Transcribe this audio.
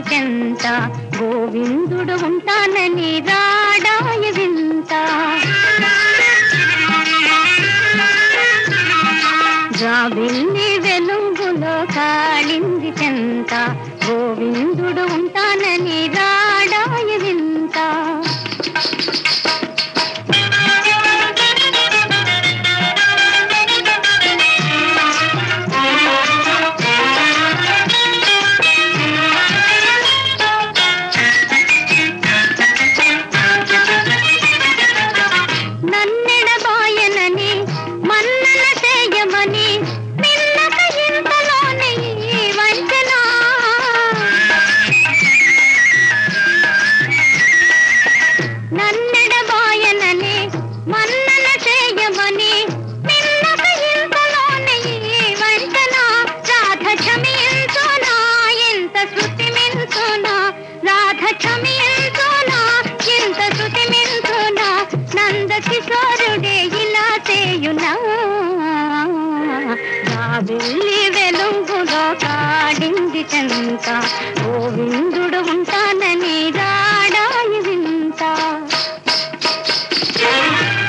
చెంత గోవిందుడు ఉంటానని రాడాయ వింత జాబిల్లి వెలుగులో కాళింది చెంత గోవిందుడు ఉంటానని రాడాయ వింత నన్నెడబాయనని మన్నన చేయమని నిన్నక ఇంతలోనే ఈ వంచన నన్నెడబాయనని మన్నన చేయమని నిన్నక ఇంతలోనే ఈ వంచన రాధ క్షమించునా ఎంత శృతి మించునా రాధ క్షమించునా ఎంత శృతి మించునా నంద కిశోరుడే ఇలా చేయునా వెళ్ళి వెలుగులో కాడింది చెంత గోవిందుడు ఉంటానని రాడాయి వింత